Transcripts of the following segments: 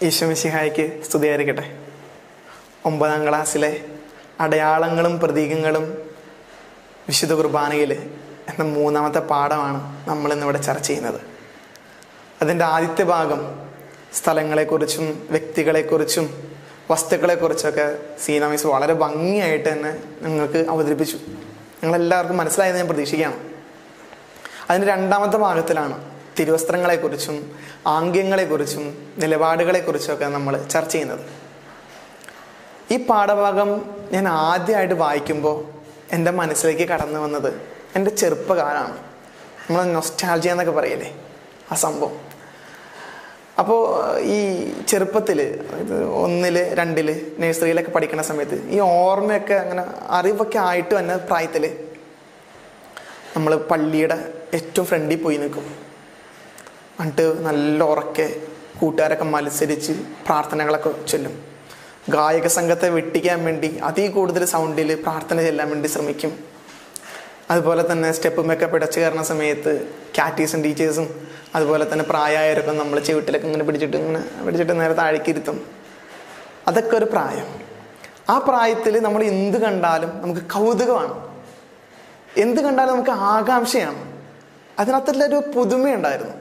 ഈശ്വമിശിഹായ്ക്ക് സ്തുതിയായിരിക്കട്ടെ ഒമ്പതാം ക്ലാസ്സിലെ അടയാളങ്ങളും പ്രതീകങ്ങളും വിശുദ്ധ കുർബാനയിൽ എന്ന മൂന്നാമത്തെ പാഠമാണ് നമ്മൾ ഇന്നിവിടെ ചർച്ച ചെയ്യുന്നത് അതിൻ്റെ ആദ്യത്തെ ഭാഗം സ്ഥലങ്ങളെക്കുറിച്ചും വ്യക്തികളെക്കുറിച്ചും വസ്തുക്കളെക്കുറിച്ചൊക്കെ സീനാമിസ് വളരെ ഭംഗിയായിട്ട് തന്നെ നിങ്ങൾക്ക് അവതരിപ്പിച്ചു നിങ്ങളെല്ലാവർക്കും മനസ്സിലായെന്ന് ഞാൻ പ്രതീക്ഷിക്കുകയാണ് അതിൻ്റെ രണ്ടാമത്തെ ഭാഗത്തിലാണ് തിരുവസ്ത്രങ്ങളെക്കുറിച്ചും ആംഗ്യങ്ങളെക്കുറിച്ചും നിലപാടുകളെക്കുറിച്ചൊക്കെ നമ്മൾ ചർച്ച ചെയ്യുന്നത് ഈ പാഠഭാഗം ഞാൻ ആദ്യമായിട്ട് വായിക്കുമ്പോൾ എൻ്റെ മനസ്സിലേക്ക് കടന്നു വന്നത് എൻ്റെ ചെറുപ്പകാലമാണ് നമ്മൾ നൊസ്റ്റാൾജിയ എന്നൊക്കെ പറയില്ലേ ആ സംഭവം അപ്പോൾ ഈ ചെറുപ്പത്തിൽ ഒന്നിൽ രണ്ടിൽ നഴ്സറിയിലൊക്കെ പഠിക്കുന്ന സമയത്ത് ഈ ഓർമ്മയൊക്കെ അങ്ങനെ അറിവൊക്കെ ആയിട്ട് വന്ന പ്രായത്തിൽ നമ്മൾ പള്ളിയുടെ ഏറ്റവും ഫ്രണ്ടിൽ പോയി നിൽക്കും എന്നിട്ട് നല്ല ഉറക്കെ കൂട്ടുകാരൊക്കെ മത്സരിച്ച് പ്രാർത്ഥനകളൊക്കെ ചൊല്ലും ഗായക സംഘത്തെ വെട്ടിക്കാൻ വേണ്ടി അതിൽ കൂടുതൽ സൗണ്ടിൽ പ്രാർത്ഥന ചെല്ലാൻ വേണ്ടി ശ്രമിക്കും അതുപോലെ തന്നെ സ്റ്റെപ്പുമൊക്കെ പിടച്ചു കയറുന്ന സമയത്ത് കാറ്റീസും ടീച്ചേഴ്സും അതുപോലെ തന്നെ പ്രായമായവരൊക്കെ നമ്മൾ ചുവട്ടിലൊക്കെ ഇങ്ങനെ പിടിച്ചിട്ട് ഇങ്ങനെ പിടിച്ചിട്ട് നേരെ താഴേക്കിരുത്തും അതൊക്കെ ഒരു പ്രായം ആ പ്രായത്തിൽ നമ്മൾ എന്ത് കണ്ടാലും നമുക്ക് കൗതുകമാണ് എന്ത് കണ്ടാലും നമുക്ക് ആകാംക്ഷയാണ് അതിനകത്തുള്ളൊരു പുതുമയുണ്ടായിരുന്നു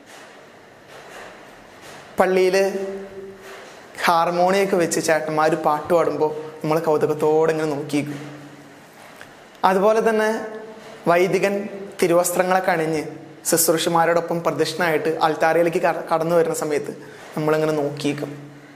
പള്ളിയിൽ ഹാർമോണിയൊക്കെ വെച്ച് ചേട്ടന്മാർ പാട്ട് പാടുമ്പോൾ നമ്മൾ കൗതുകത്തോടെ ഇങ്ങനെ നോക്കിയിരിക്കും അതുപോലെ തന്നെ വൈദികൻ തിരുവസ്ത്രങ്ങളൊക്കെ അണിഞ്ഞ് ശുശ്രൂഷമാരോടൊപ്പം പ്രദക്ഷിണമായിട്ട് അൾത്താരയിലേക്ക് കടന്നു വരുന്ന സമയത്ത് നമ്മളിങ്ങനെ നോക്കിയിരിക്കും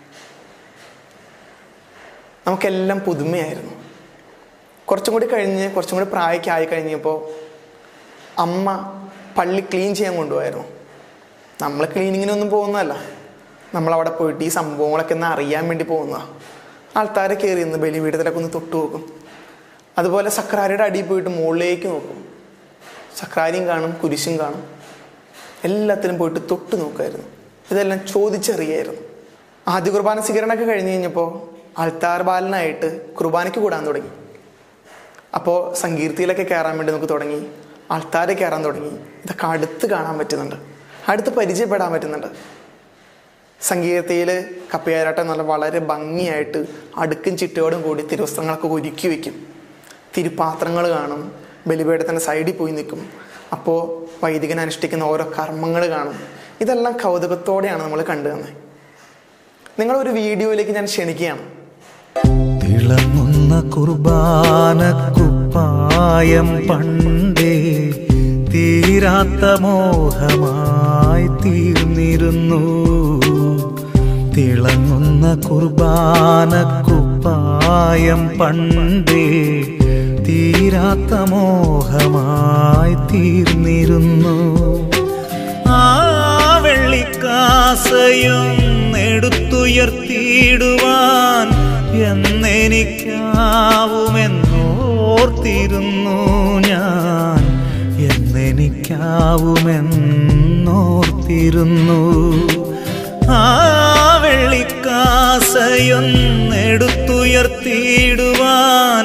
നമുക്കെല്ലാം പുതുമയായിരുന്നു കുറച്ചും കൂടി കഴിഞ്ഞ് കുറച്ചും കൂടി പ്രായമൊക്കെ ആയി കഴിഞ്ഞപ്പോൾ അമ്മ പള്ളി ക്ലീൻ ചെയ്യാൻ കൊണ്ടുപോയായിരുന്നു നമ്മൾ ക്ലീനിങ്ങിനൊന്നും പോകുന്നതല്ല നമ്മളവിടെ പോയിട്ട് ഈ സംഭവങ്ങളൊക്കെ ഒന്ന് അറിയാൻ വേണ്ടി പോകുന്നതാണ് ആൾക്കാരെ കയറി നിന്ന് ബലിപീഠത്തിലൊക്കെ ഒന്ന് തൊട്ട് നോക്കും അതുപോലെ സക്രാരിയുടെ അടിയിൽ പോയിട്ട് മുകളിലേക്ക് നോക്കും സക്രാരിയും കാണും കുരിശും കാണും എല്ലാത്തിനും പോയിട്ട് തൊട്ട് നോക്കുമായിരുന്നു ഇതെല്ലാം ചോദിച്ചറിയായിരുന്നു ആദ്യ കുർബാന സ്വീകരണമൊക്കെ കഴിഞ്ഞ് കഴിഞ്ഞപ്പോൾ ആൾത്താർ ബാലനായിട്ട് കുർബാനയ്ക്ക് കൂടാൻ തുടങ്ങി അപ്പോൾ സങ്കീർത്തിയിലൊക്കെ കയറാൻ വേണ്ടി നമുക്ക് തുടങ്ങി ആൾത്താരെ കയറാൻ തുടങ്ങി ഇതൊക്കെ അടുത്ത് കാണാൻ പറ്റുന്നുണ്ട് അടുത്ത് പരിചയപ്പെടാൻ പറ്റുന്നുണ്ട് സംഗീതത്തിൽ കപ്പയാരാട്ടം നല്ല വളരെ ഭംഗിയായിട്ട് അടുക്കും ചിട്ടയോടും കൂടി തിരുവസ്ത്രങ്ങളൊക്കെ ഒരുക്കി വെക്കും തിരുപാത്രങ്ങൾ കാണും ബലിപീഠത്തിൻ്റെ സൈഡിൽ പോയി നിൽക്കും അപ്പോൾ വൈദികൻ അനുഷ്ഠിക്കുന്ന ഓരോ കർമ്മങ്ങൾ കാണും ഇതെല്ലാം കൗതുകത്തോടെയാണ് നമ്മൾ കണ്ടു തന്നെ നിങ്ങളൊരു വീഡിയോയിലേക്ക് ഞാൻ ക്ഷണിക്കുകയാണ് തിളങ്ങുന്ന കുർബാന കുപ്പായം പണ്ടേ തീരാത്ത മോഹമായി തീർന്നിരുന്നു തിളങ്ങുന്ന കുർബാന കുപ്പായം പണ്ടേ തീരാത്ത മോഹമായി തീർന്നിരുന്നു ആ വെള്ളിക്കാസയും എടുത്തുയർത്തിയിടുവാൻ എന്നെനിക്കാവുമെന്നോർത്തിരുന്നു ഞാൻ എന്നെനിക്കാവുമെന്നോർത്തിരുന്നു ആ വെള്ളിക്കാസയൊന്നെടുത്തുയർത്തിയിടുവാൻ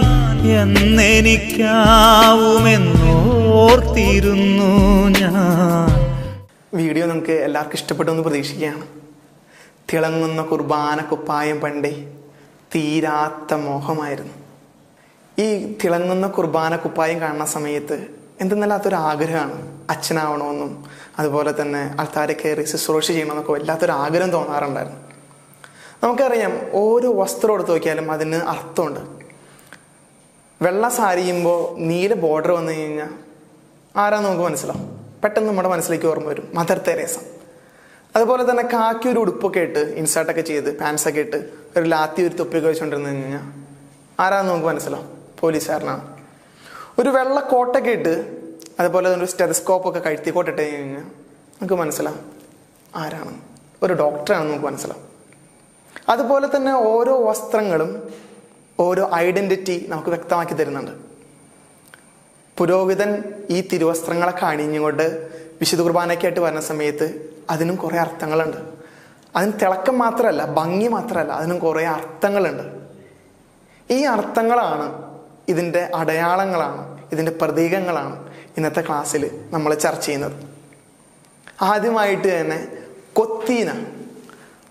എന്നെനിക്കാവുമെന്നോർത്തിരുന്നു ഞാൻ വീഡിയോ നമുക്ക് എല്ലാവർക്കും ഇഷ്ടപ്പെട്ടു എന്ന് പ്രതീക്ഷിക്കുകയാണ് തിളങ്ങുന്ന കുർബാന കുപ്പായം പണ്ടേ തീരാത്ത മോഹമായിരുന്നു ഈ തിളങ്ങുന്ന കുർബാന കുപ്പായം കാണുന്ന സമയത്ത് എന്തെന്നല്ലാത്തൊരു ആഗ്രഹമാണ് അച്ഛനാവണമെന്നും അതുപോലെ തന്നെ ആൾക്കാരെ കയറി ശുശ്രൂഷ ചെയ്യണമെന്നൊക്കെ വല്ലാത്തൊരു ആഗ്രഹം തോന്നാറുണ്ടായിരുന്നു നമുക്കറിയാം ഓരോ വസ്ത്രം എടുത്ത് നോക്കിയാലും അതിന് അർത്ഥമുണ്ട് വെള്ള സാരി ചെയ്യുമ്പോൾ നീല ബോർഡർ വന്നു കഴിഞ്ഞാൽ ആരാന്ന് നമുക്ക് മനസ്സിലാവും പെട്ടെന്ന് നമ്മുടെ മനസ്സിലേക്ക് ഓർമ്മ വരും മദർ തെരേസ അതുപോലെ തന്നെ കാക്കി ഒരു ഉടുപ്പൊക്കെ ഇട്ട് ഇൻസേർട്ടൊക്കെ ചെയ്ത് പാൻസൊക്കെ ഇട്ട് ഒരു ലാത്തി ഒരു തൊപ്പിയൊക്കെ വെച്ചുകൊണ്ടിരുന്നു കഴിഞ്ഞാൽ ആരാന്ന് നമുക്ക് മനസ്സിലാവും പോലീസുകാരനാണ് ഒരു വെള്ള കോട്ടൊക്കെ ഇട്ട് അതുപോലെ തന്നെ ഒരു സ്റ്റെതസ്കോപ്പ് ഒക്കെ കഴുത്തി കോട്ടിട്ട് കഴിഞ്ഞാൽ നമുക്ക് മനസ്സിലാവും ആരാണ് ഒരു ഡോക്ടറാണെന്ന് നമുക്ക് മനസ്സിലാവും അതുപോലെ തന്നെ ഓരോ വസ്ത്രങ്ങളും ഓരോ ഐഡന്റിറ്റി നമുക്ക് വ്യക്തമാക്കി തരുന്നുണ്ട് പുരോഹിതൻ ഈ തിരുവസ്ത്രങ്ങളൊക്കെ അണിഞ്ഞുകൊണ്ട് വിശുദ്ധ കുർബാനയ്ക്കായിട്ട് വരുന്ന സമയത്ത് അതിനും കുറേ അർത്ഥങ്ങളുണ്ട് അതിന് തിളക്കം മാത്രമല്ല ഭംഗി മാത്രമല്ല അതിനും കുറേ അർത്ഥങ്ങളുണ്ട് ഈ അർത്ഥങ്ങളാണ് ഇതിൻ്റെ അടയാളങ്ങളാണ് ഇതിൻ്റെ പ്രതീകങ്ങളാണ് ഇന്നത്തെ ക്ലാസ്സിൽ നമ്മൾ ചർച്ച ചെയ്യുന്നത് ആദ്യമായിട്ട് തന്നെ കൊത്തീന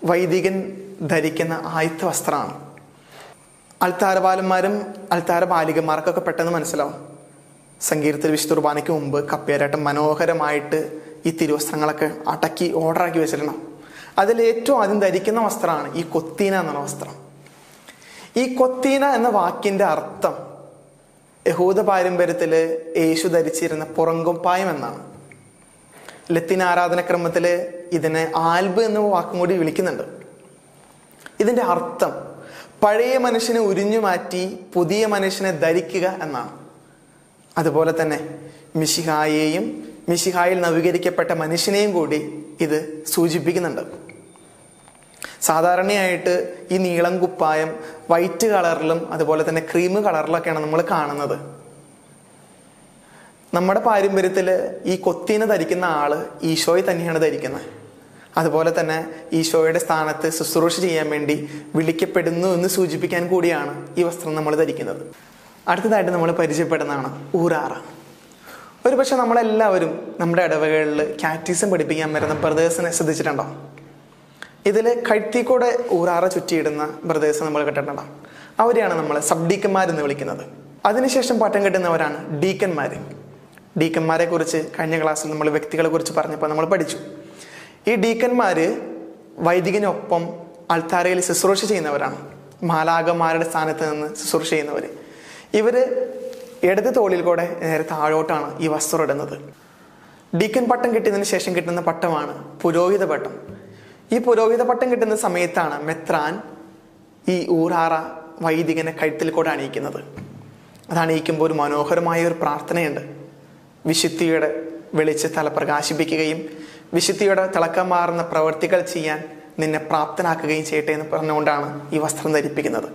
വൈദികൻ ധരിക്കുന്ന ആയുധ വസ്ത്രമാണ് അൾത്താരപാലന്മാരും അൾത്താര ബാലികന്മാർക്കൊക്കെ പെട്ടെന്ന് മനസ്സിലാവും സംഗീതത്തിൽ വിശുദ്ധ കുർബാനയ്ക്ക് മുമ്പ് കപ്പേരായിട്ട് മനോഹരമായിട്ട് ഈ തിരുവസ്ത്രങ്ങളൊക്കെ അടക്കി ഓർഡറാക്കി വെച്ചിട്ടുണ്ടാവും അതിൽ ഏറ്റവും ആദ്യം ധരിക്കുന്ന വസ്ത്രമാണ് ഈ കൊത്തീന എന്നുള്ള വസ്ത്രം ഈ കൊത്തീന എന്ന വാക്കിന്റെ അർത്ഥം യഹൂദ പാരമ്പര്യത്തിൽ യേശു ധരിച്ചിരുന്ന പുറങ്കുപ്പായം എന്നാണ് ലത്തീൻ ആരാധനക്രമത്തിൽ ഇതിനെ ആൽബ് എന്ന വാക്കും കൂടി വിളിക്കുന്നുണ്ട് ഇതിന്റെ അർത്ഥം പഴയ മനുഷ്യനെ ഉരിഞ്ഞു മാറ്റി പുതിയ മനുഷ്യനെ ധരിക്കുക എന്നാണ് അതുപോലെ തന്നെ മിശിഹായെയും മിശിഹായിൽ നവീകരിക്കപ്പെട്ട മനുഷ്യനെയും കൂടി ഇത് സൂചിപ്പിക്കുന്നുണ്ട് സാധാരണയായിട്ട് ഈ നീളം കുപ്പായം വൈറ്റ് കളറിലും അതുപോലെ തന്നെ ക്രീം കളറിലൊക്കെയാണ് നമ്മൾ കാണുന്നത് നമ്മുടെ പാരമ്പര്യത്തിൽ ഈ കൊത്തീനെ ധരിക്കുന്ന ആള് ഈശോയെ തന്നെയാണ് ധരിക്കുന്നത് അതുപോലെ തന്നെ ഈശോയുടെ സ്ഥാനത്ത് ശുശ്രൂഷ ചെയ്യാൻ വേണ്ടി വിളിക്കപ്പെടുന്നു എന്ന് സൂചിപ്പിക്കാൻ കൂടിയാണ് ഈ വസ്ത്രം നമ്മൾ ധരിക്കുന്നത് അടുത്തതായിട്ട് നമ്മൾ പരിചയപ്പെടുന്നതാണ് ഊറാറ ഒരു പക്ഷെ നമ്മളെല്ലാവരും നമ്മുടെ ഇടവകളിൽ കാറ്റീസം പഠിപ്പിക്കാൻ വരുന്ന ബ്രദേഴ്സിനെ ശ്രദ്ധിച്ചിട്ടുണ്ടോ ഇതിൽ കഴുത്തിക്കൂടെ ഊറാറ ചുറ്റിയിടുന്ന ബ്രദേഴ്സ് നമ്മൾ കേട്ടിട്ടുണ്ടാവും അവരെയാണ് നമ്മൾ സബ് ഡീക്കന്മാരെന്ന് വിളിക്കുന്നത് അതിനുശേഷം പട്ടം കെട്ടുന്നവരാണ് ഡീക്കന്മാർ ഡീക്കന്മാരെ കുറിച്ച് കഴിഞ്ഞ ക്ലാസ്സിൽ നമ്മൾ വ്യക്തികളെ കുറിച്ച് പറഞ്ഞപ്പോൾ നമ്മൾ പഠിച്ചു ഈ ഡീക്കന്മാര് വൈദികനൊപ്പം അൾത്താരയിൽ ശുശ്രൂഷ ചെയ്യുന്നവരാണ് മാലാകന്മാരുടെ സ്ഥാനത്ത് നിന്ന് ശുശ്രൂഷ ചെയ്യുന്നവർ ഇവര് ഇടത് തോളിൽ കൂടെ നേരെ താഴോട്ടാണ് ഈ വസ്ത്രം ഇടുന്നത് ഡീക്കൻ പട്ടം കിട്ടിയതിന് ശേഷം കിട്ടുന്ന പട്ടമാണ് പുരോഹിത പട്ടം ഈ പുരോഹിത പട്ടം കിട്ടുന്ന സമയത്താണ് മെത്രാൻ ഈ ഊറാറ വൈദികനെ കഴുത്തിൽ കൂടെ അണിയിക്കുന്നത് അത് അണിയിക്കുമ്പോൾ ഒരു മനോഹരമായ ഒരു പ്രാർത്ഥനയുണ്ട് വിശുദ്ധിയുടെ വെളിച്ച് തല പ്രകാശിപ്പിക്കുകയും വിശുദ്ധിയുടെ തിളക്കം മാറുന്ന പ്രവൃത്തികൾ ചെയ്യാൻ നിന്നെ പ്രാപ്തനാക്കുകയും ചെയ്യട്ടെ എന്ന് പറഞ്ഞുകൊണ്ടാണ് ഈ വസ്ത്രം ധരിപ്പിക്കുന്നത്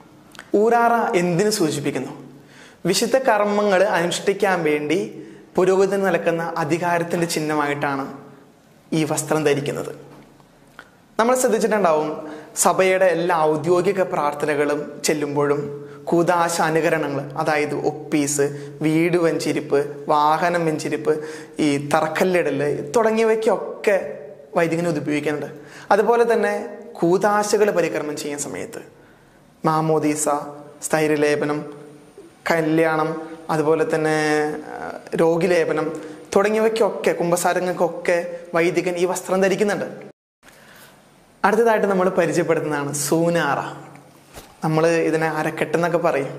ഊരാറ എന്തിനു സൂചിപ്പിക്കുന്നു വിശുദ്ധ കർമ്മങ്ങൾ അനുഷ്ഠിക്കാൻ വേണ്ടി പുരോഗതി നിലക്കുന്ന അധികാരത്തിന്റെ ചിഹ്നമായിട്ടാണ് ഈ വസ്ത്രം ധരിക്കുന്നത് നമ്മൾ ശ്രദ്ധിച്ചിട്ടുണ്ടാവും സഭയുടെ എല്ലാ ഔദ്യോഗിക പ്രാർത്ഥനകളും ചെല്ലുമ്പോഴും കൂതാശ അനുകരണങ്ങൾ അതായത് ഒപ്പീസ് വീട് വെഞ്ചിരിപ്പ് വാഹനം വെഞ്ചിരിപ്പ് ഈ തറക്കല്ലിടല് തുടങ്ങിയവയ്ക്കൊക്കെ വൈദികന് ഇത് ഉപയോഗിക്കുന്നുണ്ട് അതുപോലെ തന്നെ കൂതാശകൾ പരികർമ്മം ചെയ്യുന്ന സമയത്ത് മാമോദീസ സ്ഥൈര്യലേപനം കല്യാണം അതുപോലെ തന്നെ ആ, രോഗിലേപനം തുടങ്ങിയവയ്ക്കൊക്കെ കുംഭസാരങ്ങൾക്കൊക്കെ വൈദികൻ ഈ വസ്ത്രം ധരിക്കുന്നുണ്ട് അടുത്തതായിട്ട് നമ്മൾ പരിചയപ്പെടുത്തുന്നതാണ് സൂനാറ നമ്മൾ ഇതിനെ അരക്കെട്ടെന്നൊക്കെ പറയും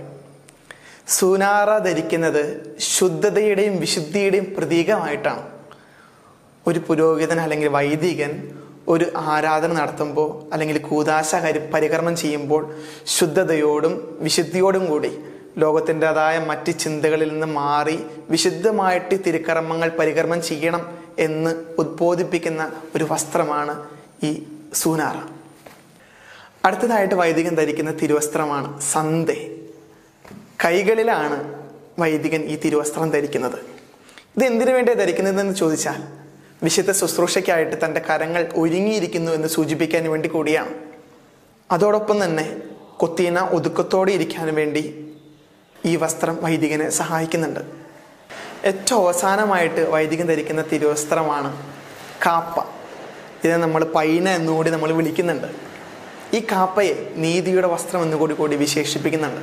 സൂനാറ ധരിക്കുന്നത് ശുദ്ധതയുടെയും വിശുദ്ധിയുടെയും പ്രതീകമായിട്ടാണ് ഒരു പുരോഹിതൻ അല്ലെങ്കിൽ വൈദികൻ ഒരു ആരാധന നടത്തുമ്പോൾ അല്ലെങ്കിൽ കൂതാശ കരി പരികർമ്മം ചെയ്യുമ്പോൾ ശുദ്ധതയോടും വിശുദ്ധിയോടും കൂടി ലോകത്തിൻ്റെതായ മറ്റ് ചിന്തകളിൽ നിന്ന് മാറി വിശുദ്ധമായിട്ട് ഈ തിരുക്കർമ്മങ്ങൾ പരികർമ്മം ചെയ്യണം എന്ന് ഉദ്ബോധിപ്പിക്കുന്ന ഒരു വസ്ത്രമാണ് ഈ സൂനാറ അടുത്തതായിട്ട് വൈദികൻ ധരിക്കുന്ന തിരുവസ്ത്രമാണ് സന്ദേ കൈകളിലാണ് വൈദികൻ ഈ തിരുവസ്ത്രം ധരിക്കുന്നത് ഇത് എന്തിനു വേണ്ടിയാണ് ധരിക്കുന്നതെന്ന് ചോദിച്ചാൽ വിശുദ്ധ ശുശ്രൂഷയ്ക്കായിട്ട് തൻ്റെ കരങ്ങൾ ഒരുങ്ങിയിരിക്കുന്നു എന്ന് സൂചിപ്പിക്കാൻ വേണ്ടി കൂടിയാണ് അതോടൊപ്പം തന്നെ കൊത്തീന ഒതുക്കത്തോടെ ഇരിക്കാൻ വേണ്ടി ഈ വസ്ത്രം വൈദികനെ സഹായിക്കുന്നുണ്ട് ഏറ്റവും അവസാനമായിട്ട് വൈദികൻ ധരിക്കുന്ന തിരുവസ്ത്രമാണ് കാപ്പ ഇതിനെ നമ്മൾ പൈന എന്നുകൂടി നമ്മൾ വിളിക്കുന്നുണ്ട് ഈ കാപ്പയെ നീതിയുടെ വസ്ത്രം എന്നുകൂടി കൂടി വിശേഷിപ്പിക്കുന്നുണ്ട്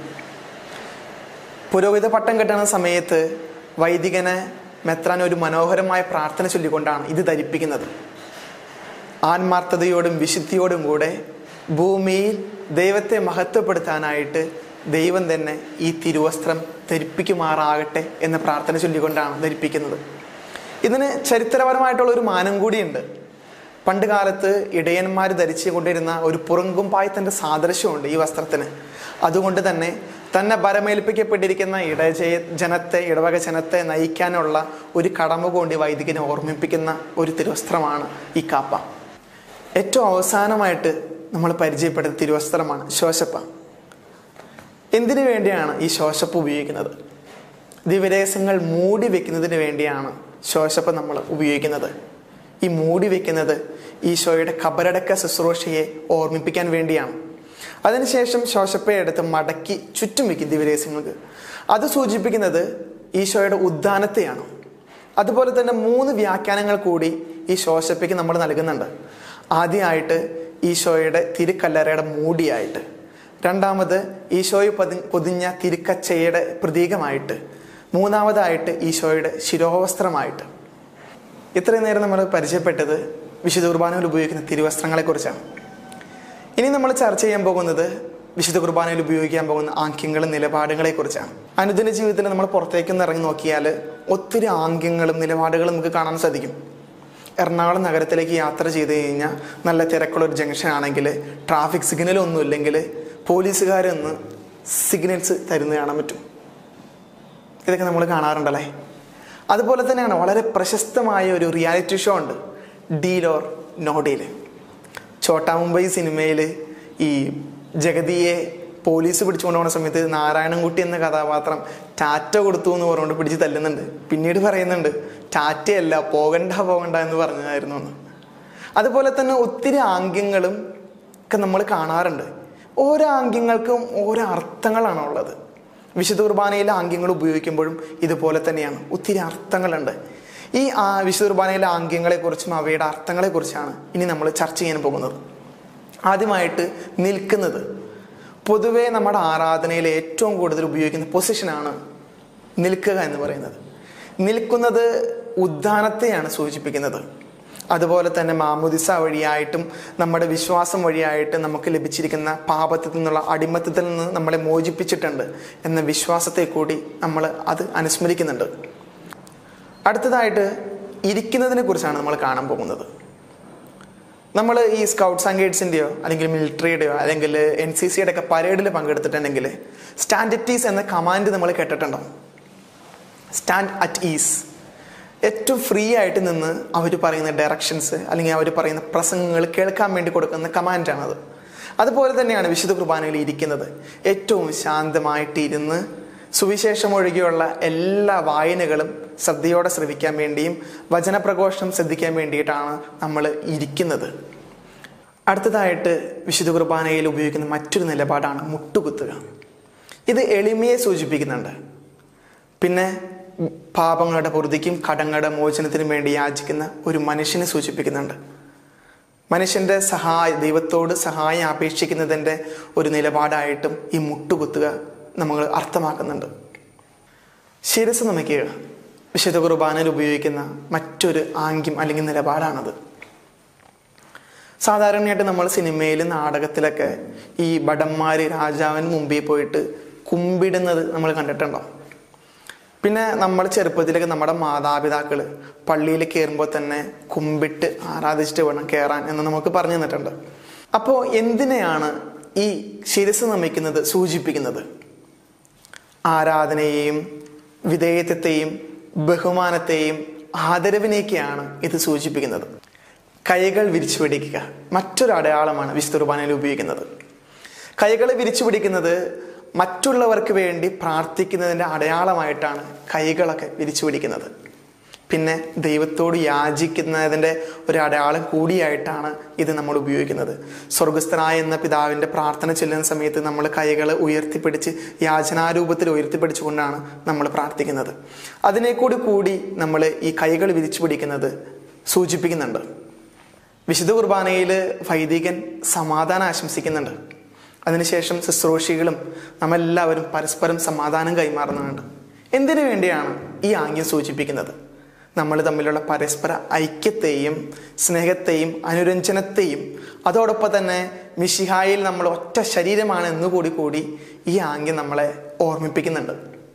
പുരോഹിത പട്ടം കെട്ടുന്ന സമയത്ത് വൈദികനെ മെത്രാൻ ഒരു മനോഹരമായ പ്രാർത്ഥന ചൊല്ലിക്കൊണ്ടാണ് ഇത് ധരിപ്പിക്കുന്നത് ആത്മാർത്ഥതയോടും വിശുദ്ധിയോടും കൂടെ ഭൂമിയിൽ ദൈവത്തെ മഹത്വപ്പെടുത്താനായിട്ട് ദൈവം തന്നെ ഈ തിരുവസ്ത്രം ധരിപ്പിക്കുമാറാകട്ടെ എന്ന പ്രാർത്ഥന ചൊല്ലിക്കൊണ്ടാണ് ധരിപ്പിക്കുന്നത് ഇതിന് ചരിത്രപരമായിട്ടുള്ള ഒരു മാനം കൂടിയുണ്ട് പണ്ട് കാലത്ത് ഇടയന്മാർ ധരിച്ചു കൊണ്ടിരുന്ന ഒരു പുറങ്കുംപായത്തിൻ്റെ സാദൃശ്യമുണ്ട് ഈ വസ്ത്രത്തിന് അതുകൊണ്ട് തന്നെ തന്നെ ബരമേൽപ്പിക്കപ്പെട്ടിരിക്കുന്ന ഇടജയ ജനത്തെ ഇടവക ജനത്തെ നയിക്കാനുള്ള ഒരു കടമ കൊണ്ട് ഈ വൈദികനെ ഓർമ്മിപ്പിക്കുന്ന ഒരു തിരുവസ്ത്രമാണ് ഈ കാപ്പ ഏറ്റവും അവസാനമായിട്ട് നമ്മൾ പരിചയപ്പെടുന്ന തിരുവസ്ത്രമാണ് ശോശപ്പ എന്തിനു വേണ്ടിയാണ് ഈ ശോശപ്പ് ഉപയോഗിക്കുന്നത് ദിവരേശങ്ങൾ മൂടി വെക്കുന്നതിന് വേണ്ടിയാണ് ശോശപ്പ് നമ്മൾ ഉപയോഗിക്കുന്നത് ഈ മൂടി വെക്കുന്നത് ഈശോയുടെ കബറടക്ക ശുശ്രൂഷയെ ഓർമ്മിപ്പിക്കാൻ വേണ്ടിയാണ് അതിനുശേഷം ശോശപ്പയെ എടുത്ത് മടക്കി ചുറ്റും വെക്കും ദിവരേശങ്ങൾക്ക് അത് സൂചിപ്പിക്കുന്നത് ഈശോയുടെ ഉദ്ധാനത്തെയാണ് അതുപോലെ തന്നെ മൂന്ന് വ്യാഖ്യാനങ്ങൾ കൂടി ഈ ശോശപ്പയ്ക്ക് നമ്മൾ നൽകുന്നുണ്ട് ആദ്യമായിട്ട് ഈശോയുടെ തിരുക്കല്ലറയുടെ മൂടിയായിട്ട് രണ്ടാമത് ഈശോയെ പതി പൊതിഞ്ഞ തിരുക്കച്ചയുടെ പ്രതീകമായിട്ട് മൂന്നാമതായിട്ട് ഈശോയുടെ ശിരോവസ്ത്രമായിട്ട് ഇത്രയും നേരം നമ്മൾ പരിചയപ്പെട്ടത് വിശുദ്ധ കുർബാനയിൽ ഉപയോഗിക്കുന്ന തിരുവസ്ത്രങ്ങളെക്കുറിച്ചാണ് ഇനി നമ്മൾ ചർച്ച ചെയ്യാൻ പോകുന്നത് വിശുദ്ധ കുർബാനയിൽ ഉപയോഗിക്കാൻ പോകുന്ന ആംഗ്യങ്ങളും നിലപാടുകളെ കുറിച്ചാണ് അനുദിന ജീവിതത്തിൽ നമ്മൾ പുറത്തേക്കൊന്ന് ഇറങ്ങി നോക്കിയാൽ ഒത്തിരി ആംഗ്യങ്ങളും നിലപാടുകളും നമുക്ക് കാണാൻ സാധിക്കും എറണാകുളം നഗരത്തിലേക്ക് യാത്ര ചെയ്ത് കഴിഞ്ഞാൽ നല്ല തിരക്കുള്ള ഒരു ജംഗ്ഷൻ ആണെങ്കിൽ ട്രാഫിക് സിഗ്നൽ ഒന്നും ഇല്ലെങ്കിൽ പോലീസുകാരൊന്ന് സിഗ്നൽസ് തരുന്നത് കാണാൻ പറ്റും ഇതൊക്കെ നമ്മൾ കാണാറുണ്ടല്ലേ അതുപോലെ തന്നെയാണ് വളരെ പ്രശസ്തമായ ഒരു റിയാലിറ്റി ഷോ ഉണ്ട് deal or no deal Chotta Mumbai സിനിമയിൽ ഈ ജഗതിയെ പോലീസ് പിടിച്ചുകൊണ്ട് പോകുന്ന സമയത്ത് നാരായണൻകുട്ടി എന്ന കഥാപാത്രം ടാറ്റ കൊടുത്തു എന്ന് പറഞ്ഞുകൊണ്ട് പിടിച്ച് തല്ലുന്നുണ്ട് പിന്നീട് പറയുന്നുണ്ട് ടാറ്റയല്ല പോകണ്ട പോകണ്ട എന്ന് പറഞ്ഞതായിരുന്നു എന്ന് അതുപോലെ തന്നെ ഒത്തിരി ആംഗ്യങ്ങളും ഒക്കെ നമ്മൾ കാണാറുണ്ട് ഓരോ ആംഗ്യങ്ങൾക്കും ഓരോ അർത്ഥങ്ങളാണ് ഉള്ളത് വിശുദ്ധ കുർബാനയിലെ ആംഗ്യങ്ങൾ ഉപയോഗിക്കുമ്പോഴും ഇതുപോലെ തന്നെയാണ് ഒത്തിരി അർത്ഥങ്ങളുണ്ട് ഈ ആ വിശുദ്ധ കുർബാനയിലെ ആംഗ്യങ്ങളെക്കുറിച്ചും അവയുടെ അർത്ഥങ്ങളെക്കുറിച്ചാണ് ഇനി നമ്മൾ ചർച്ച ചെയ്യാൻ പോകുന്നത് ആദ്യമായിട്ട് നിൽക്കുന്നത് പൊതുവേ നമ്മുടെ ആരാധനയിൽ ഏറ്റവും കൂടുതൽ ഉപയോഗിക്കുന്ന പൊസിഷനാണ് നിൽക്കുക എന്ന് പറയുന്നത് നിൽക്കുന്നത് ഉദ്ധാനത്തെയാണ് സൂചിപ്പിക്കുന്നത് അതുപോലെ തന്നെ മാമുദിസ വഴിയായിട്ടും നമ്മുടെ വിശ്വാസം വഴിയായിട്ട് നമുക്ക് ലഭിച്ചിരിക്കുന്ന പാപത്തിൽ നിന്നുള്ള അടിമത്തത്തിൽ നിന്ന് നമ്മളെ മോചിപ്പിച്ചിട്ടുണ്ട് എന്ന വിശ്വാസത്തെ കൂടി നമ്മൾ അത് അനുസ്മരിക്കുന്നുണ്ട് അടുത്തതായിട്ട് ഇരിക്കുന്നതിനെ കുറിച്ചാണ് നമ്മൾ കാണാൻ പോകുന്നത് നമ്മൾ ഈ സ്കൗട്ട്സ് ആൻഡ് ഗൈഡ്സിൻ്റെയോ അല്ലെങ്കിൽ മിലിറ്ററിയുടെയോ അല്ലെങ്കിൽ എൻ സി സിയുടെ ഒക്കെ പരേഡിൽ പങ്കെടുത്തിട്ടുണ്ടെങ്കിൽ സ്റ്റാൻഡ് അറ്റ് ഈസ് എന്ന കമാൻഡ് നമ്മൾ കേട്ടിട്ടുണ്ടോ സ്റ്റാൻഡ് അറ്റ് ഈസ് ഏറ്റവും ഫ്രീ ആയിട്ട് നിന്ന് അവർ പറയുന്ന ഡയറക്ഷൻസ് അല്ലെങ്കിൽ അവർ പറയുന്ന പ്രസംഗങ്ങൾ കേൾക്കാൻ വേണ്ടി കൊടുക്കുന്ന കമാൻഡാണത് അതുപോലെ തന്നെയാണ് വിശുദ്ധ കുർബാനയിൽ ഇരിക്കുന്നത് ഏറ്റവും ശാന്തമായിട്ട് ഇരുന്ന് സുവിശേഷം ഒഴികെയുള്ള എല്ലാ വായനകളും ശ്രദ്ധയോടെ ശ്രവിക്കാൻ വേണ്ടിയും വചനപ്രഘോഷണം ശ്രദ്ധിക്കാൻ വേണ്ടിയിട്ടാണ് നമ്മൾ ഇരിക്കുന്നത് അടുത്തതായിട്ട് വിശുദ്ധ കുർബാനയിൽ ഉപയോഗിക്കുന്ന മറ്റൊരു നിലപാടാണ് മുട്ടുകുത്തുക ഇത് എളിമയെ സൂചിപ്പിക്കുന്നുണ്ട് പിന്നെ പാപങ്ങളുടെ പൊറുതിക്കും കടങ്ങളുടെ മോചനത്തിനും വേണ്ടി യാചിക്കുന്ന ഒരു മനുഷ്യനെ സൂചിപ്പിക്കുന്നുണ്ട് മനുഷ്യന്റെ സഹായ ദൈവത്തോട് സഹായം അപേക്ഷിക്കുന്നതിൻ്റെ ഒരു നിലപാടായിട്ടും ഈ മുട്ടുകുത്തുക നമ്മൾ അർത്ഥമാക്കുന്നുണ്ട് ശിരസ് നമിക്കുക വിശുദ്ധ കുർബാനയിൽ ഉപയോഗിക്കുന്ന മറ്റൊരു ആംഗ്യം അല്ലെങ്കിൽ നിലപാടാണത് സാധാരണയായിട്ട് നമ്മൾ സിനിമയിൽ നാടകത്തിലൊക്കെ ഈ ഭടന്മാര് രാജാവിന് മുമ്പിൽ പോയിട്ട് കുമ്പിടുന്നത് നമ്മൾ കണ്ടിട്ടുണ്ടോ പിന്നെ നമ്മൾ ചെറുപ്പത്തിലൊക്കെ നമ്മുടെ മാതാപിതാക്കൾ പള്ളിയിൽ കയറുമ്പോൾ തന്നെ കുമ്പിട്ട് ആരാധിച്ചിട്ട് വേണം കയറാൻ എന്ന് നമുക്ക് പറഞ്ഞു തന്നിട്ടുണ്ട് അപ്പോൾ എന്തിനെയാണ് ഈ ശിരസ് നമിക്കുന്നത് സൂചിപ്പിക്കുന്നത് ആരാധനയെയും വിധേയത്വത്തെയും ബഹുമാനത്തെയും ആദരവിനെയൊക്കെയാണ് ഇത് സൂചിപ്പിക്കുന്നത് കൈകൾ വിരിച്ചു പിടിക്കുക മറ്റൊരു അടയാളമാണ് വിശുദ്ധ കുർബാനയിൽ ഉപയോഗിക്കുന്നത് കൈകൾ വിരിച്ചു പിടിക്കുന്നത് മറ്റുള്ളവർക്ക് വേണ്ടി പ്രാർത്ഥിക്കുന്നതിൻ്റെ അടയാളമായിട്ടാണ് കൈകളൊക്കെ വിരിച്ചു പിടിക്കുന്നത് പിന്നെ ദൈവത്തോട് യാചിക്കുന്നതിൻ്റെ ഒരു അടയാളം കൂടിയായിട്ടാണ് ഇത് നമ്മൾ ഉപയോഗിക്കുന്നത് സ്വർഗസ്ഥനായ എന്ന പിതാവിൻ്റെ പ്രാർത്ഥന ചെല്ലുന്ന സമയത്ത് നമ്മൾ കൈകൾ ഉയർത്തിപ്പിടിച്ച് യാചനാരൂപത്തിൽ ഉയർത്തിപ്പിടിച്ചുകൊണ്ടാണ് നമ്മൾ പ്രാർത്ഥിക്കുന്നത് അതിനെ കൂടി കൂടി നമ്മൾ ഈ കൈകൾ വിരിച്ചു പിടിക്കുന്നത് സൂചിപ്പിക്കുന്നുണ്ട് വിശുദ്ധ കുർബാനയിൽ വൈദികൻ സമാധാനം ആശംസിക്കുന്നുണ്ട് അതിനുശേഷം ശുശ്രൂഷികളും നമ്മെല്ലാവരും പരസ്പരം സമാധാനം കൈമാറുന്നുണ്ട് എന്തിനു വേണ്ടിയാണ് ഈ ആംഗ്യം സൂചിപ്പിക്കുന്നത് നമ്മൾ തമ്മിലുള്ള പരസ്പര ഐക്യത്തെയും സ്നേഹത്തെയും അനുരഞ്ജനത്തെയും അതോടൊപ്പം തന്നെ മിഷിഹായിൽ നമ്മൾ ഒറ്റ ശരീരമാണ് എന്നുകൂടി കൂടി ഈ ആംഗ്യം നമ്മളെ ഓർമ്മിപ്പിക്കുന്നുണ്ട്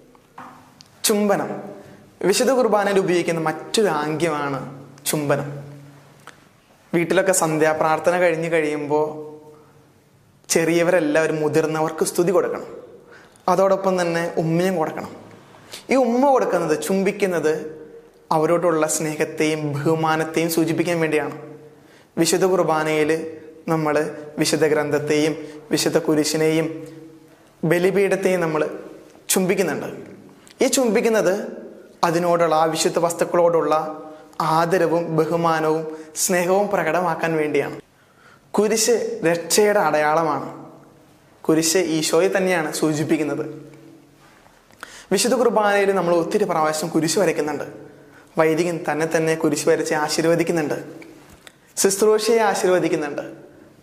ചുംബനം വിശുദ്ധ കുർബാനയിൽ ഉപയോഗിക്കുന്ന മറ്റൊരു ആംഗ്യമാണ് ചുംബനം വീട്ടിലൊക്കെ സന്ധ്യാപ്രാർത്ഥന കഴിഞ്ഞ് കഴിയുമ്പോൾ ചെറിയവരെല്ലാവരും മുതിർന്നവർക്ക് സ്തുതി കൊടുക്കണം അതോടൊപ്പം തന്നെ ഉമ്മയും കൊടുക്കണം ഈ ഉമ്മ കൊടുക്കുന്നത് ചുംബിക്കുന്നത് അവരോടുള്ള സ്നേഹത്തെയും ബഹുമാനത്തെയും സൂചിപ്പിക്കാൻ വേണ്ടിയാണ് വിശുദ്ധ കുർബാനയിൽ നമ്മൾ വിശുദ്ധ ഗ്രന്ഥത്തെയും വിശുദ്ധ കുരിശിനെയും ബലിപീഠത്തെയും നമ്മൾ ചുംബിക്കുന്നുണ്ട് ഈ ചുംബിക്കുന്നത് അതിനോടുള്ള ആ വിശുദ്ധ വസ്തുക്കളോടുള്ള ആദരവും ബഹുമാനവും സ്നേഹവും പ്രകടമാക്കാൻ വേണ്ടിയാണ് കുരിശ് രക്ഷയുടെ അടയാളമാണ് കുരിശ് ഈശോയെ തന്നെയാണ് സൂചിപ്പിക്കുന്നത് വിശുദ്ധ കുർബാനയിൽ നമ്മൾ ഒത്തിരി പ്രാവശ്യം കുരിശ് വരയ്ക്കുന്നുണ്ട് വൈദികൻ തന്നെ തന്നെ കുരിശ് വരച്ച് ആശീർവദിക്കുന്നുണ്ട് ശുശ്രൂഷയെ ആശീർവദിക്കുന്നുണ്ട്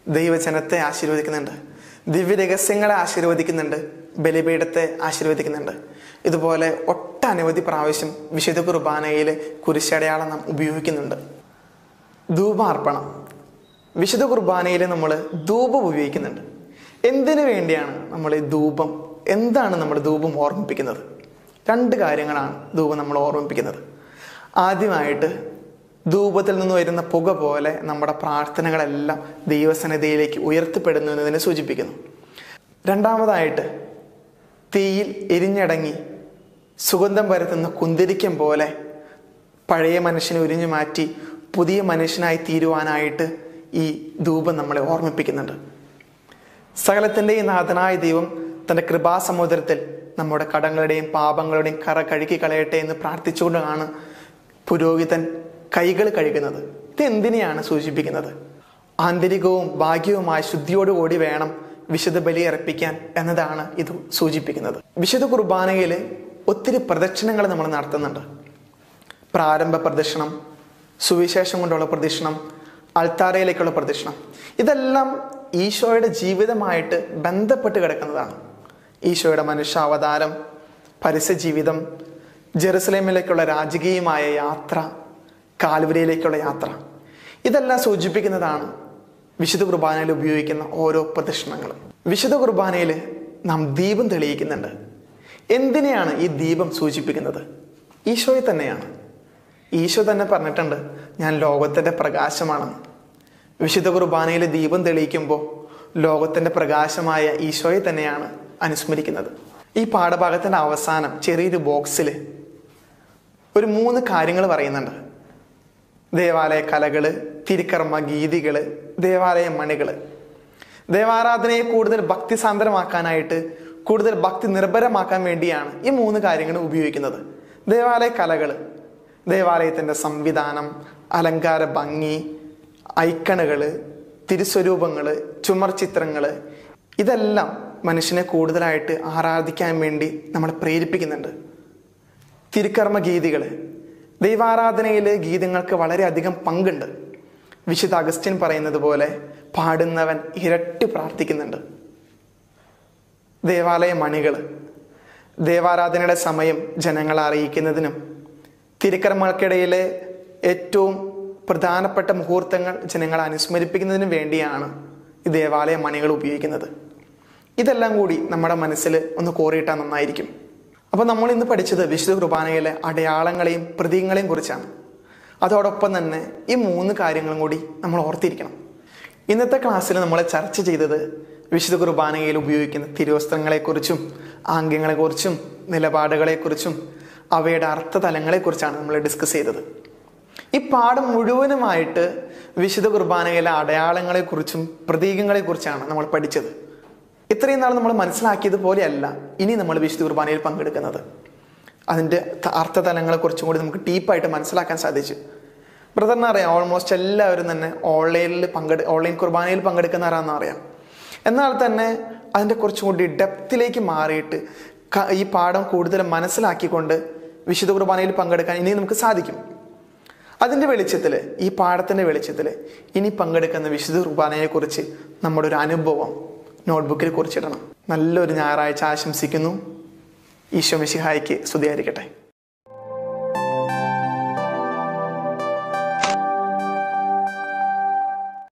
ദൈവജനത്തെ ആശീർവദിക്കുന്നുണ്ട് ദിവ്യ രഹസ്യങ്ങളെ ആശീർവദിക്കുന്നുണ്ട് ബലിപീഠത്തെ ആശീർവദിക്കുന്നുണ്ട് ഇതുപോലെ ഒട്ടനവധി പ്രാവശ്യം വിശുദ്ധ കുർബാനയിൽ കുരിശടയാളം നാം ഉപയോഗിക്കുന്നുണ്ട് ധൂപാർപ്പണം വിശുദ്ധ കുർബാനയിൽ നമ്മൾ ധൂപം ഉപയോഗിക്കുന്നുണ്ട് എന്തിനു വേണ്ടിയാണ് നമ്മൾ ഈ ധൂപം എന്താണ് നമ്മൾ ധൂപം ഓർമ്മിപ്പിക്കുന്നത് രണ്ട് കാര്യങ്ങളാണ് ധൂപം നമ്മൾ ഓർമ്മിപ്പിക്കുന്നത് ആദ്യമായിട്ട് ധൂപത്തിൽ നിന്ന് വരുന്ന പുക പോലെ നമ്മുടെ പ്രാർത്ഥനകളെല്ലാം ദൈവസന്നിധിയിലേക്ക് ഉയർത്തപ്പെടുന്നു എന്നതിനെ സൂചിപ്പിക്കുന്നു രണ്ടാമതായിട്ട് തീയിൽ എരിഞ്ഞടങ്ങി സുഗന്ധം പരത്തുന്ന കുന്തിരിക്കം പോലെ പഴയ മനുഷ്യനെ ഉരിഞ്ഞു മാറ്റി പുതിയ മനുഷ്യനായി തീരുവാനായിട്ട് ഈ ധൂപം നമ്മളെ ഓർമ്മിപ്പിക്കുന്നുണ്ട് സകലത്തിൻ്റെയും നാഥനായ ദൈവം തൻ്റെ കൃപാസമുദ്രത്തിൽ നമ്മുടെ കടങ്ങളുടെയും പാപങ്ങളുടെയും കറ കഴുകി കളയട്ടെ എന്ന് പ്രാർത്ഥിച്ചുകൊണ്ടാണ് പുരോഹിതൻ കൈകൾ കഴുകുന്നത് ഇത് എന്തിനെയാണ് സൂചിപ്പിക്കുന്നത് ആന്തരികവും ഭാഗ്യവുമായ ശുദ്ധിയോടുകൂടി വേണം വിശുദ്ധ ബലി അർപ്പിക്കാൻ എന്നതാണ് ഇത് സൂചിപ്പിക്കുന്നത് വിശുദ്ധ കുർബാനയിൽ ഒത്തിരി പ്രദക്ഷിണങ്ങൾ നമ്മൾ നടത്തുന്നുണ്ട് പ്രാരംഭ പ്രദക്ഷിണം സുവിശേഷം കൊണ്ടുള്ള പ്രദക്ഷിണം അൾത്താരയിലേക്കുള്ള പ്രദക്ഷിണം ഇതെല്ലാം ഈശോയുടെ ജീവിതമായിട്ട് ബന്ധപ്പെട്ട് കിടക്കുന്നതാണ് ഈശോയുടെ മനുഷ്യാവതാരം പരസ്യ ജീവിതം ജെറുസലേമിലേക്കുള്ള രാജകീയമായ യാത്ര കാൽവരിയിലേക്കുള്ള യാത്ര ഇതെല്ലാം സൂചിപ്പിക്കുന്നതാണ് വിശുദ്ധ കുർബാനയിൽ ഉപയോഗിക്കുന്ന ഓരോ പ്രദക്ഷിണങ്ങളും വിശുദ്ധ കുർബാനയിൽ നാം ദീപം തെളിയിക്കുന്നുണ്ട് എന്തിനെയാണ് ഈ ദീപം സൂചിപ്പിക്കുന്നത് ഈശോയെ തന്നെയാണ് ഈശോ തന്നെ പറഞ്ഞിട്ടുണ്ട് ഞാൻ ലോകത്തിന്റെ പ്രകാശമാണെന്ന് വിശുദ്ധ കുർബാനയിൽ ദീപം തെളിയിക്കുമ്പോൾ ലോകത്തിന്റെ പ്രകാശമായ ഈശോയെ തന്നെയാണ് അനുസ്മരിക്കുന്നത് ഈ പാഠഭാഗത്തിന്റെ അവസാനം ചെറിയൊരു ബോക്സിൽ ഒരു മൂന്ന് കാര്യങ്ങൾ പറയുന്നുണ്ട് ദേവാലയ കലകള് തിരുക്കർമ്മ ഗീതികള് ദേവാലയ മണികള് ദേവാരാധനയെ കൂടുതൽ ഭക്തിസാന്ദ്രമാക്കാനായിട്ട് കൂടുതൽ ഭക്തി നിർഭരമാക്കാൻ വേണ്ടിയാണ് ഈ മൂന്ന് കാര്യങ്ങൾ ഉപയോഗിക്കുന്നത് ദേവാലയ കലകള് ദേവാലയത്തിന്റെ സംവിധാനം അലങ്കാര ഭംഗി ഐക്കണുകള് തിരുസ്വരൂപങ്ങള് ചുമർ ചിത്രങ്ങള് ഇതെല്ലാം മനുഷ്യനെ കൂടുതലായിട്ട് ആരാധിക്കാൻ വേണ്ടി നമ്മളെ പ്രേരിപ്പിക്കുന്നുണ്ട് തിരുക്കർമ്മ ഗീതികൾ ദൈവാരാധനയിൽ ഗീതങ്ങൾക്ക് വളരെയധികം പങ്കുണ്ട് വിശുദ്ധ അഗസ്റ്റിൻ പറയുന്നത് പോലെ പാടുന്നവൻ ഇരട്ടി പ്രാർത്ഥിക്കുന്നുണ്ട് ദേവാലയ മണികൾ ദേവാരാധനയുടെ സമയം ജനങ്ങളെ അറിയിക്കുന്നതിനും തിരുക്കർമ്മങ്ങൾക്കിടയിലെ ഏറ്റവും പ്രധാനപ്പെട്ട മുഹൂർത്തങ്ങൾ ജനങ്ങളെ അനുസ്മരിപ്പിക്കുന്നതിനും വേണ്ടിയാണ് ഈ ദേവാലയ മണികൾ ഉപയോഗിക്കുന്നത് ഇതെല്ലാം കൂടി നമ്മുടെ മനസ്സിൽ ഒന്ന് കോറിയിട്ടാൽ നന്നായിരിക്കും അപ്പോൾ നമ്മൾ ഇന്ന് പഠിച്ചത് വിശുദ്ധ കുർബാനയിലെ അടയാളങ്ങളെയും പ്രതീകങ്ങളെയും കുറിച്ചാണ് അതോടൊപ്പം തന്നെ ഈ മൂന്ന് കാര്യങ്ങളും കൂടി നമ്മൾ ഓർത്തിരിക്കണം ഇന്നത്തെ ക്ലാസ്സിൽ നമ്മൾ ചർച്ച ചെയ്തത് വിശുദ്ധ കുർബാനയിൽ ഉപയോഗിക്കുന്ന തിരുവസ്ത്രങ്ങളെക്കുറിച്ചും ആംഗ്യങ്ങളെക്കുറിച്ചും നിലപാടുകളെക്കുറിച്ചും അവയുടെ അർത്ഥതലങ്ങളെക്കുറിച്ചാണ് നമ്മൾ ഡിസ്കസ് ചെയ്തത് ഈ പാഠം മുഴുവനുമായിട്ട് വിശുദ്ധ കുർബാനയിലെ അടയാളങ്ങളെക്കുറിച്ചും പ്രതീകങ്ങളെക്കുറിച്ചാണ് നമ്മൾ പഠിച്ചത് ഇത്രയും നാൾ നമ്മൾ മനസ്സിലാക്കിയത് പോലെയല്ല ഇനി നമ്മൾ വിശുദ്ധ കുർബാനയിൽ പങ്കെടുക്കുന്നത് അതിൻ്റെ ത- അർത്ഥതലങ്ങളെ കുറിച്ചും കൂടി നമുക്ക് ഡീപ്പായിട്ട് മനസ്സിലാക്കാൻ സാധിച്ചു ബ്രദറിനെ അറിയാം ഓൾമോസ്റ്റ് എല്ലാവരും തന്നെ ഓൺലൈനിൽ പങ്കെടു ഓൺലൈൻ കുർബാനയിൽ പങ്കെടുക്കുന്നവരാണെന്ന് അറിയാം എന്നാൽ തന്നെ അതിൻ്റെ കുറച്ചും കൂടി ഡെപ്തിലേക്ക് മാറിയിട്ട് ക- ഈ പാഠം കൂടുതൽ മനസ്സിലാക്കിക്കൊണ്ട് വിശുദ്ധ കുർബാനയിൽ പങ്കെടുക്കാൻ ഇനി നമുക്ക് സാധിക്കും അതിൻ്റെ വെളിച്ചത്തിൽ ഈ പാഠത്തിൻ്റെ വെളിച്ചത്തിൽ ഇനി പങ്കെടുക്കുന്ന വിശുദ്ധ കുർബാനയെക്കുറിച്ച് നമ്മുടെ ഒരു അനുഭവം നോട്ട്ബുക്കിൽ കുറിച്ചിടണം നല്ലൊരു ഞായറാഴ്ച ആശംസിക്കുന്നു ഈശോ മിശിഹായ്ക്ക് സ്തുതിയായിരിക്കട്ടെ